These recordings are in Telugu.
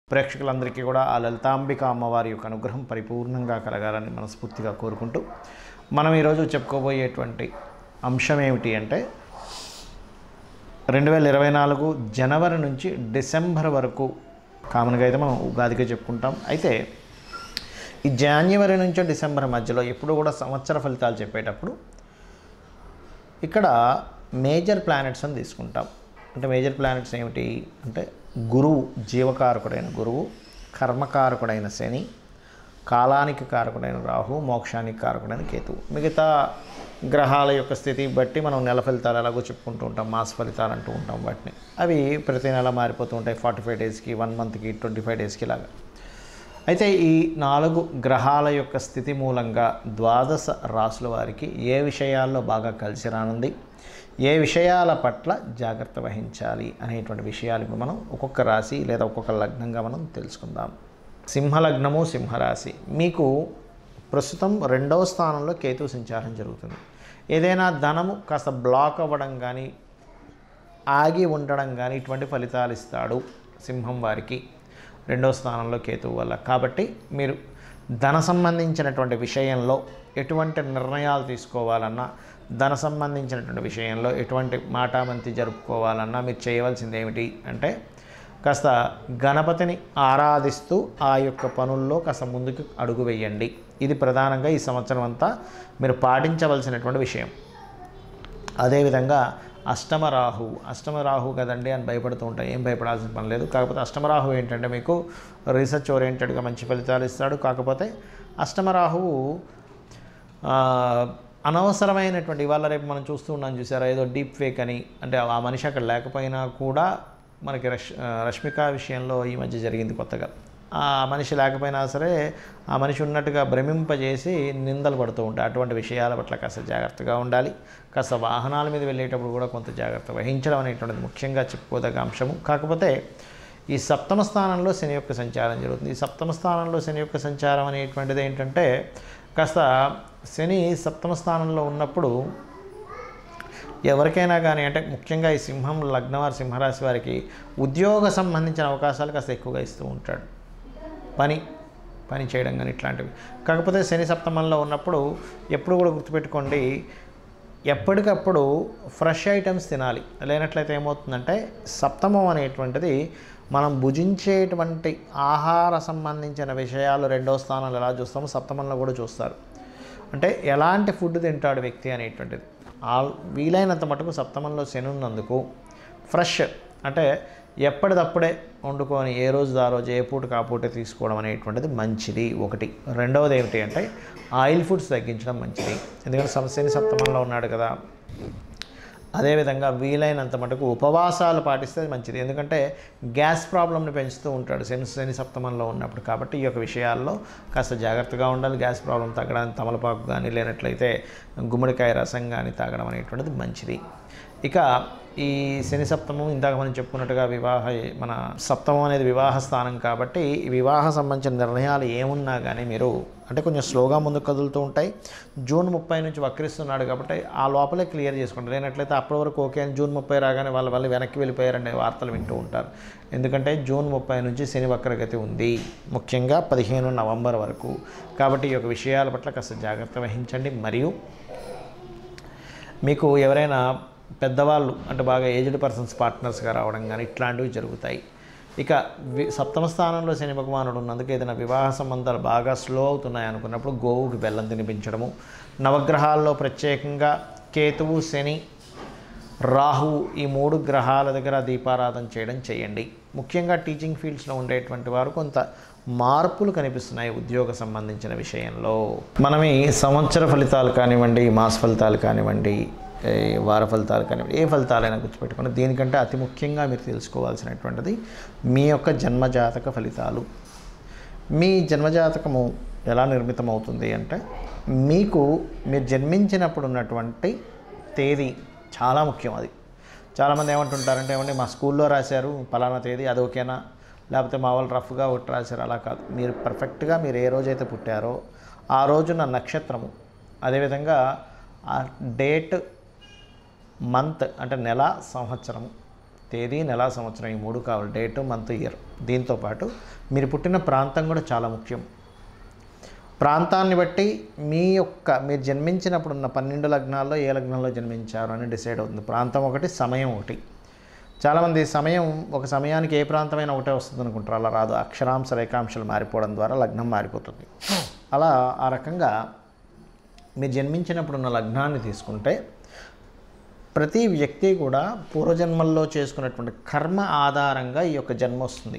ప్రేక్షకులందరికీ కూడా ఆ లలితాంబిక అమ్మవారి యొక్క అనుగ్రహం పరిపూర్ణంగా కలగాలని మనస్ఫూర్తిగా కోరుకుంటూ మనం ఈరోజు చెప్పుకోబోయేటువంటి అంశం ఏమిటి అంటే రెండు వేల ఇరవై నాలుగు జనవరి నుంచి డిసెంబర్ వరకు కామన్గా అయితే మనం ఉగాదిగా చెప్పుకుంటాం అయితే ఈ జాన్యువరి నుంచి డిసెంబర్ మధ్యలో ఎప్పుడు కూడా సంవత్సర ఫలితాలు చెప్పేటప్పుడు ఇక్కడ మేజర్ ప్లానెట్స్ అని తీసుకుంటాం అంటే మేజర్ ప్లానెట్స్ ఏమిటి అంటే గురువు జీవకారకుడైన గురువు కర్మకారకుడైన శని కాలానికి కారకుడైన రాహు మోక్షానికి కారకుడైన కేతువు మిగతా గ్రహాల యొక్క స్థితి బట్టి మనం నెల ఫలితాలు ఎలాగో చెప్పుకుంటూ ఉంటాం మాస ఫలితాలు అంటూ ఉంటాం వాటిని అవి ప్రతి నెల మారిపోతూ ఉంటాయి ఫార్టీ ఫైవ్ డేస్కి వన్ మంత్కి ట్వంటీ ఫైవ్ డేస్కి ఇలాగా అయితే ఈ నాలుగు గ్రహాల యొక్క స్థితి మూలంగా ద్వాదశ రాసుల వారికి ఏ విషయాల్లో బాగా కలిసి రానుంది ఏ విషయాల పట్ల జాగ్రత్త వహించాలి అనేటువంటి విషయాలు ఇప్పుడు మనం ఒక్కొక్క రాశి లేదా ఒక్కొక్క లగ్నంగా మనం తెలుసుకుందాం సింహలగ్నము సింహరాశి మీకు ప్రస్తుతం రెండవ స్థానంలో కేతు సంచారం జరుగుతుంది ఏదైనా ధనము కాస్త బ్లాక్ అవ్వడం కానీ ఆగి ఉండడం కానీ ఇటువంటి ఫలితాలు ఇస్తాడు సింహం వారికి రెండో స్థానంలో కేతువు వల్ల కాబట్టి మీరు ధన సంబంధించినటువంటి విషయంలో ఎటువంటి నిర్ణయాలు తీసుకోవాలన్నా ధన సంబంధించినటువంటి విషయంలో ఎటువంటి మాటామంతి జరుపుకోవాలన్నా మీరు చేయవలసింది ఏమిటి అంటే కాస్త గణపతిని ఆరాధిస్తూ ఆ యొక్క పనుల్లో కాస్త ముందుకు అడుగు వేయండి ఇది ప్రధానంగా ఈ సంవత్సరం అంతా మీరు పాటించవలసినటువంటి విషయం అదేవిధంగా అష్టమ రాహు అష్టమ రాహు కదండి అని భయపడుతూ ఉంటాయి ఏం భయపడాల్సిన పని లేదు కాకపోతే అష్టమ రాహు ఏంటంటే మీకు రీసెర్చ్ ఓరియంటెడ్గా మంచి ఫలితాలు ఇస్తాడు కాకపోతే అష్టమ రాహువు ఆ, అనవసరమైనటువంటి ఇవాళ రేపు మనం చూస్తూ ఉన్నాం చూసారా ఏదో డీప్ ఫేక్ అని అంటే ఆ మనిషి అక్కడ లేకపోయినా కూడా మనకి రష్ ఆ, రష్మిక విషయంలో ఈ మధ్య జరిగింది కొత్తగా ఆ మనిషి లేకపోయినా సరే ఆ మనిషి ఉన్నట్టుగా భ్రమింపజేసి నిందలు పడుతూ ఉంటాయి అటువంటి విషయాల పట్ల కాస్త జాగ్రత్తగా ఉండాలి కాస్త వాహనాల మీద వెళ్ళేటప్పుడు కూడా కొంత జాగ్రత్త వహించడం అనేటువంటిది ముఖ్యంగా చెప్పుకోదగ్గ అంశము కాకపోతే ఈ సప్తమ స్థానంలో శని యొక్క సంచారం జరుగుతుంది ఈ సప్తమ స్థానంలో శని యొక్క సంచారం అనేటువంటిది ఏంటంటే కాస్త శని సప్తమ స్థానంలో ఉన్నప్పుడు ఎవరికైనా కానీ అంటే ముఖ్యంగా ఈ సింహం లగ్నవారి సింహరాశి వారికి ఉద్యోగ సంబంధించిన అవకాశాలు కాస్త ఎక్కువగా ఇస్తూ ఉంటాడు పని పని చేయడం కానీ ఇట్లాంటివి కాకపోతే శని సప్తమంలో ఉన్నప్పుడు ఎప్పుడు కూడా గుర్తుపెట్టుకోండి ఎప్పటికప్పుడు ఫ్రెష్ ఐటమ్స్ తినాలి లేనట్లయితే ఏమవుతుందంటే సప్తమం అనేటువంటిది మనం భుజించేటువంటి ఆహార సంబంధించిన విషయాలు రెండో స్థానంలో ఎలా చూస్తామో సప్తమంలో కూడా చూస్తారు అంటే ఎలాంటి ఫుడ్ తింటాడు వ్యక్తి అనేటువంటిది ఆ వీలైనంత మటుకు సప్తమంలో శని ఉన్నందుకు ఫ్రెష్ అంటే ఎప్పటిదప్పుడే వండుకొని ఏ రోజు ఆ రోజు ఏ పూట ఆ పూట తీసుకోవడం అనేటువంటిది మంచిది ఒకటి రెండవది ఏమిటి అంటే ఆయిల్ ఫుడ్స్ తగ్గించడం మంచిది ఎందుకంటే సమస్యని సప్తమంలో ఉన్నాడు కదా అదేవిధంగా వీలైనంత మటుకు ఉపవాసాలు పాటిస్తే మంచిది ఎందుకంటే గ్యాస్ ప్రాబ్లమ్ని పెంచుతూ ఉంటాడు శని శని సప్తమంలో ఉన్నప్పుడు కాబట్టి ఈ యొక్క విషయాల్లో కాస్త జాగ్రత్తగా ఉండాలి గ్యాస్ ప్రాబ్లం తగ్గడానికి తమలపాకు కానీ లేనట్లయితే గుమ్మడికాయ రసం కానీ తాగడం అనేటువంటిది మంచిది ఇక ఈ శని సప్తమం ఇందాక మనం చెప్పుకున్నట్టుగా వివాహ మన సప్తమం అనేది వివాహ స్థానం కాబట్టి ఈ వివాహ సంబంధించిన నిర్ణయాలు ఏమున్నా కానీ మీరు అంటే కొంచెం స్లోగా ముందుకు కదులుతూ ఉంటాయి జూన్ ముప్పై నుంచి వక్రిస్తున్నాడు కాబట్టి ఆ లోపలే క్లియర్ చేసుకుంటారు లేనట్లయితే అప్పటి వరకు ఓకే అని జూన్ ముప్పై రాగానే వాళ్ళ వాళ్ళు వెనక్కి వెళ్ళిపోయారనే వార్తలు వింటూ ఉంటారు ఎందుకంటే జూన్ ముప్పై నుంచి శని వక్రగతి ఉంది ముఖ్యంగా పదిహేను నవంబర్ వరకు కాబట్టి ఈ యొక్క విషయాల పట్ల కాస్త జాగ్రత్త వహించండి మరియు మీకు ఎవరైనా పెద్దవాళ్ళు అంటే బాగా ఏజ్డ్ పర్సన్స్ పార్ట్నర్స్గా రావడం కానీ ఇట్లాంటివి జరుగుతాయి ఇక వి సప్తమ స్థానంలో శని భగవానుడు ఉన్నందుకు ఏదైనా వివాహ సంబంధాలు బాగా స్లో అవుతున్నాయి అనుకున్నప్పుడు గోవుకి బెల్లం తినిపించడము నవగ్రహాల్లో ప్రత్యేకంగా కేతువు శని రాహువు ఈ మూడు గ్రహాల దగ్గర దీపారాధన చేయడం చేయండి ముఖ్యంగా టీచింగ్ ఫీల్డ్స్లో ఉండేటువంటి వారు కొంత మార్పులు కనిపిస్తున్నాయి ఉద్యోగ సంబంధించిన విషయంలో మనం ఈ సంవత్సర ఫలితాలు కానివ్వండి మాస ఫలితాలు కానివ్వండి ఏ వార ఫలితాలు కానివ్వండి ఏ ఫలితాలైనా గుర్తుపెట్టుకోండి దీనికంటే అతి ముఖ్యంగా మీరు తెలుసుకోవాల్సినటువంటిది మీ యొక్క జన్మజాతక ఫలితాలు మీ జన్మజాతకము ఎలా నిర్మితం అవుతుంది అంటే మీకు మీరు జన్మించినప్పుడు ఉన్నటువంటి తేదీ చాలా ముఖ్యం అది చాలామంది ఏమంటుంటారంటే ఏమంటే మా స్కూల్లో రాశారు పలానా తేదీ అది ఓకేనా లేకపోతే మా వాళ్ళు రఫ్గా ఒకటి రాశారు అలా కాదు మీరు పర్ఫెక్ట్గా మీరు ఏ రోజైతే పుట్టారో ఆ రోజున నక్షత్రము అదేవిధంగా ఆ డేట్ మంత్ అంటే నెల సంవత్సరము తేదీ నెల సంవత్సరం ఈ మూడు కావాలి డేట్ మంత్ ఇయర్ దీంతోపాటు మీరు పుట్టిన ప్రాంతం కూడా చాలా ముఖ్యం ప్రాంతాన్ని బట్టి మీ యొక్క మీరు జన్మించినప్పుడు ఉన్న పన్నెండు లగ్నాల్లో ఏ లగ్నంలో జన్మించారు అని డిసైడ్ అవుతుంది ప్రాంతం ఒకటి సమయం ఒకటి చాలామంది సమయం ఒక సమయానికి ఏ ప్రాంతమైనా ఒకటే వస్తుంది అనుకుంటారు అలా రాదు అక్షరాంశ రేఖాంశాలు మారిపోవడం ద్వారా లగ్నం మారిపోతుంది అలా ఆ రకంగా మీరు జన్మించినప్పుడు ఉన్న లగ్నాన్ని తీసుకుంటే ప్రతి వ్యక్తి కూడా పూర్వజన్మల్లో చేసుకున్నటువంటి కర్మ ఆధారంగా ఈ యొక్క జన్మ వస్తుంది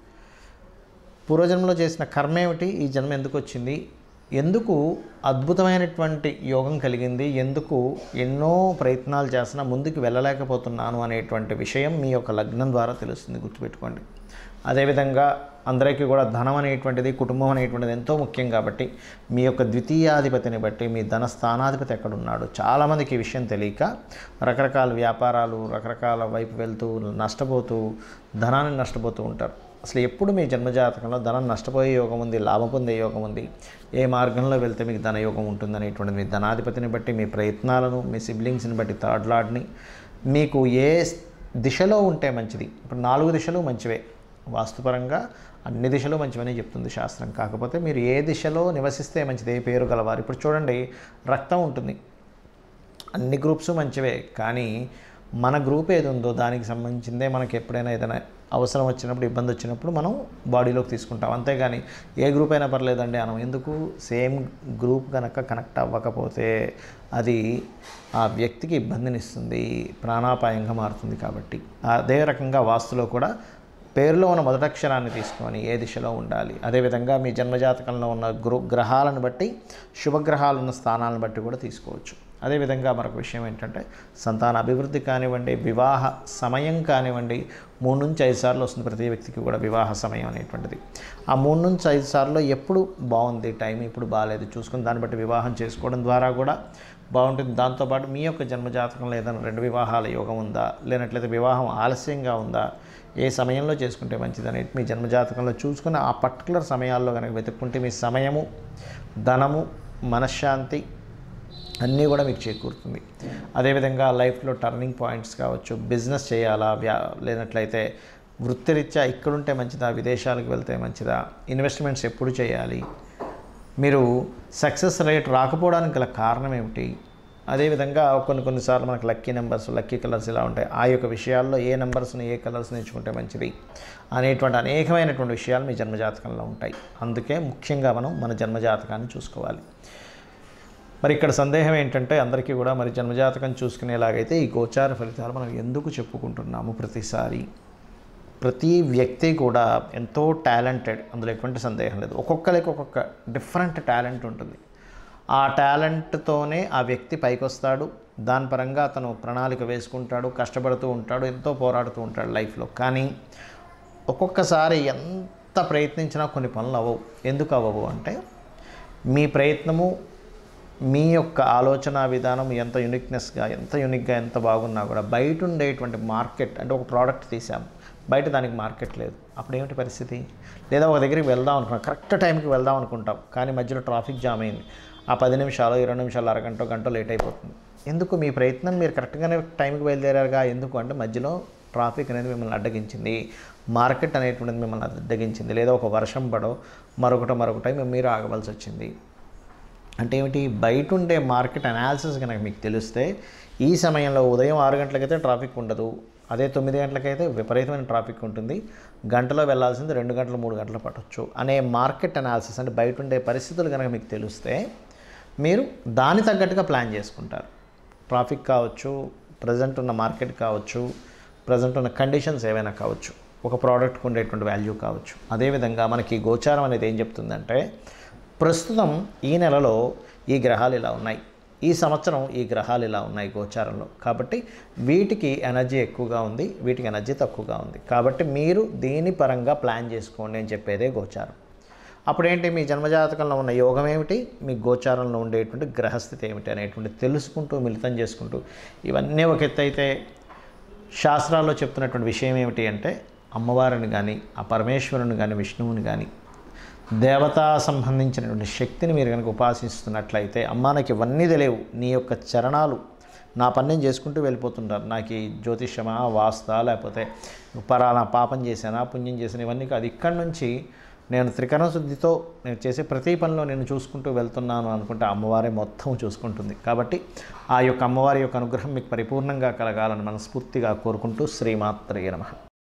పూర్వజన్మలో చేసిన కర్మ ఏమిటి ఈ జన్మ ఎందుకు వచ్చింది ఎందుకు అద్భుతమైనటువంటి యోగం కలిగింది ఎందుకు ఎన్నో ప్రయత్నాలు చేసినా ముందుకు వెళ్ళలేకపోతున్నాను అనేటువంటి విషయం మీ యొక్క లగ్నం ద్వారా తెలుస్తుంది గుర్తుపెట్టుకోండి అదేవిధంగా అందరికీ కూడా ధనం అనేటువంటిది కుటుంబం అనేటువంటిది ఎంతో ముఖ్యం కాబట్టి మీ యొక్క ద్వితీయాధిపతిని బట్టి మీ ధన స్థానాధిపతి ఎక్కడున్నాడు చాలామందికి ఈ విషయం తెలియక రకరకాల వ్యాపారాలు రకరకాల వైపు వెళ్తూ నష్టపోతూ ధనాన్ని నష్టపోతూ ఉంటారు అసలు ఎప్పుడు మీ జన్మజాతకంలో ధనం నష్టపోయే యోగం ఉంది లాభం పొందే యోగం ఉంది ఏ మార్గంలో వెళ్తే మీకు ధనయోగం ఉంటుంది అనేటువంటిది మీ ధనాధిపతిని బట్టి మీ ప్రయత్నాలను మీ సిబ్లింగ్స్ని బట్టి థర్డ్ లార్డ్ని మీకు ఏ దిశలో ఉంటే మంచిది ఇప్పుడు నాలుగు దిశలు మంచివే వాస్తుపరంగా అన్ని దిశలు మంచివని చెప్తుంది శాస్త్రం కాకపోతే మీరు ఏ దిశలో నివసిస్తే మంచిది ఏ పేరు గలవారు ఇప్పుడు చూడండి రక్తం ఉంటుంది అన్ని గ్రూప్స్ మంచివే కానీ మన గ్రూప్ ఏది ఉందో దానికి సంబంధించిందే మనకి ఎప్పుడైనా ఏదైనా అవసరం వచ్చినప్పుడు ఇబ్బంది వచ్చినప్పుడు మనం బాడీలోకి తీసుకుంటాం అంతేగాని ఏ గ్రూప్ అయినా పర్లేదండి అనం ఎందుకు సేమ్ గ్రూప్ కనుక కనెక్ట్ అవ్వకపోతే అది ఆ వ్యక్తికి ఇబ్బందినిస్తుంది ప్రాణాపాయంగా మారుతుంది కాబట్టి అదే రకంగా వాస్తులో కూడా పేరులో ఉన్న మొదటక్షరాన్ని తీసుకొని ఏ దిశలో ఉండాలి అదేవిధంగా మీ జన్మజాతకంలో ఉన్న గృ గ్రహాలను బట్టి శుభగ్రహాలు ఉన్న స్థానాలను బట్టి కూడా తీసుకోవచ్చు అదేవిధంగా మరొక విషయం ఏంటంటే సంతాన అభివృద్ధి కానివ్వండి వివాహ సమయం కానివ్వండి మూడు నుంచి ఐదు సార్లు వస్తుంది ప్రతి వ్యక్తికి కూడా వివాహ సమయం అనేటువంటిది ఆ మూడు నుంచి ఐదు సార్లు ఎప్పుడు బాగుంది టైం ఇప్పుడు బాగాలేదు చూసుకుని దాన్ని బట్టి వివాహం చేసుకోవడం ద్వారా కూడా బాగుంటుంది దాంతోపాటు మీ యొక్క జన్మజాతకంలో ఏదైనా రెండు వివాహాల యోగం ఉందా లేనట్లయితే వివాహం ఆలస్యంగా ఉందా ఏ సమయంలో చేసుకుంటే మంచిది అనేది మీ జన్మజాతకంలో చూసుకుని ఆ పర్టికులర్ సమయాల్లో కనుక వెతుక్కుంటే మీ సమయము ధనము మనశ్శాంతి అన్నీ కూడా మీకు చేకూరుతుంది అదేవిధంగా లైఫ్లో టర్నింగ్ పాయింట్స్ కావచ్చు బిజినెస్ చేయాలా వ్యా లేనట్లయితే వృత్తిరీత్యా ఇక్కడుంటే మంచిదా విదేశాలకు వెళ్తే మంచిదా ఇన్వెస్ట్మెంట్స్ ఎప్పుడు చేయాలి మీరు సక్సెస్ రేట్ రాకపోవడానికి గల కారణం ఏమిటి అదేవిధంగా కొన్ని కొన్నిసార్లు మనకు లక్కీ నెంబర్స్ లక్కీ కలర్స్ ఇలా ఉంటాయి ఆ యొక్క విషయాల్లో ఏ నెంబర్స్ని ఏ కలర్స్ని ఎంచుకుంటే మంచిది అనేటువంటి అనేకమైనటువంటి విషయాలు మీ జన్మజాతకంలో ఉంటాయి అందుకే ముఖ్యంగా మనం మన జన్మజాతకాన్ని చూసుకోవాలి మరి ఇక్కడ సందేహం ఏంటంటే అందరికీ కూడా మరి జన్మజాతకం చూసుకునేలాగైతే ఈ గోచార ఫలితాలు మనం ఎందుకు చెప్పుకుంటున్నాము ప్రతిసారి ప్రతి వ్యక్తి కూడా ఎంతో టాలెంటెడ్ అందులో ఎటువంటి సందేహం లేదు ఒక్కొక్కరికి ఒక్కొక్క డిఫరెంట్ టాలెంట్ ఉంటుంది ఆ టాలెంట్తోనే ఆ వ్యక్తి పైకి వస్తాడు దాని పరంగా అతను ప్రణాళిక వేసుకుంటాడు కష్టపడుతూ ఉంటాడు ఎంతో పోరాడుతూ ఉంటాడు లైఫ్లో కానీ ఒక్కొక్కసారి ఎంత ప్రయత్నించినా కొన్ని పనులు అవ్వవు ఎందుకు అవ్వవు అంటే మీ ప్రయత్నము మీ యొక్క ఆలోచన విధానం ఎంత యునిక్నెస్గా ఎంత యునిక్గా ఎంత బాగున్నా కూడా బయట ఉండేటువంటి మార్కెట్ అంటే ఒక ప్రోడక్ట్ తీసాం బయట దానికి మార్కెట్ లేదు అప్పుడు ఏమిటి పరిస్థితి లేదా ఒక దగ్గరికి వెళ్దాం అనుకున్నాం కరెక్ట్ టైంకి వెళ్దాం అనుకుంటాం కానీ మధ్యలో ట్రాఫిక్ జామ్ అయింది ఆ పది నిమిషాలు ఇరవై నిమిషాలు అరగంట గంట లేట్ అయిపోతుంది ఎందుకు మీ ప్రయత్నం మీరు కరెక్ట్గానే టైంకి బయలుదేరారుగా ఎందుకు అంటే మధ్యలో ట్రాఫిక్ అనేది మిమ్మల్ని అడ్డగించింది మార్కెట్ అనేటువంటిది మిమ్మల్ని అడ్డగించింది లేదా ఒక వర్షం పడో మరొకటో మరొకటో మీరు ఆగవలసి వచ్చింది అంటే ఏమిటి బయట ఉండే మార్కెట్ అనాలిసిస్ కనుక మీకు తెలిస్తే ఈ సమయంలో ఉదయం ఆరు గంటలకైతే ట్రాఫిక్ ఉండదు అదే తొమ్మిది గంటలకైతే విపరీతమైన ట్రాఫిక్ ఉంటుంది గంటలో వెళ్ళాల్సింది రెండు గంటలు మూడు గంటలు పట్టొచ్చు అనే మార్కెట్ అనాలిసిస్ అంటే బయట ఉండే పరిస్థితులు కనుక మీకు తెలిస్తే మీరు దాని తగ్గట్టుగా ప్లాన్ చేసుకుంటారు ట్రాఫిక్ కావచ్చు ప్రజెంట్ ఉన్న మార్కెట్ కావచ్చు ప్రజెంట్ ఉన్న కండిషన్స్ ఏవైనా కావచ్చు ఒక ప్రోడక్ట్కి ఉండేటువంటి వాల్యూ కావచ్చు అదేవిధంగా మనకి గోచారం అనేది ఏం చెప్తుందంటే ప్రస్తుతం ఈ నెలలో ఈ గ్రహాలు ఇలా ఉన్నాయి ఈ సంవత్సరం ఈ గ్రహాలు ఇలా ఉన్నాయి గోచారంలో కాబట్టి వీటికి ఎనర్జీ ఎక్కువగా ఉంది వీటికి ఎనర్జీ తక్కువగా ఉంది కాబట్టి మీరు దీని పరంగా ప్లాన్ చేసుకోండి అని చెప్పేదే గోచారం అప్పుడేంటి మీ జన్మజాతకంలో ఉన్న యోగం ఏమిటి మీ గోచారంలో ఉండేటువంటి గ్రహస్థితి ఏమిటి అనేటువంటి తెలుసుకుంటూ మిళితం చేసుకుంటూ ఇవన్నీ ఒక ఎత్తు అయితే శాస్త్రాల్లో చెప్తున్నటువంటి విషయం ఏమిటి అంటే అమ్మవారిని కానీ ఆ పరమేశ్వరుని కానీ విష్ణువుని కానీ దేవతా సంబంధించినటువంటి శక్తిని మీరు కనుక ఉపాసిస్తున్నట్లయితే అమ్మా నాకు ఇవన్నీ తెలియవు నీ యొక్క చరణాలు నా పని నేను చేసుకుంటూ వెళ్ళిపోతుంటారు నాకు ఈ జ్యోతిష్యమా వాస్తా లేకపోతే పరానా పాపం చేశానా పుణ్యం చేశాను ఇవన్నీ కాదు ఇక్కడి నుంచి నేను త్రికరణ శుద్ధితో నేను చేసే ప్రతి పనిలో నేను చూసుకుంటూ వెళ్తున్నాను అనుకుంటే అమ్మవారే మొత్తం చూసుకుంటుంది కాబట్టి ఆ యొక్క అమ్మవారి యొక్క అనుగ్రహం మీకు పరిపూర్ణంగా కలగాలని మనస్ఫూర్తిగా కోరుకుంటూ శ్రీమాత్రయ్య నమః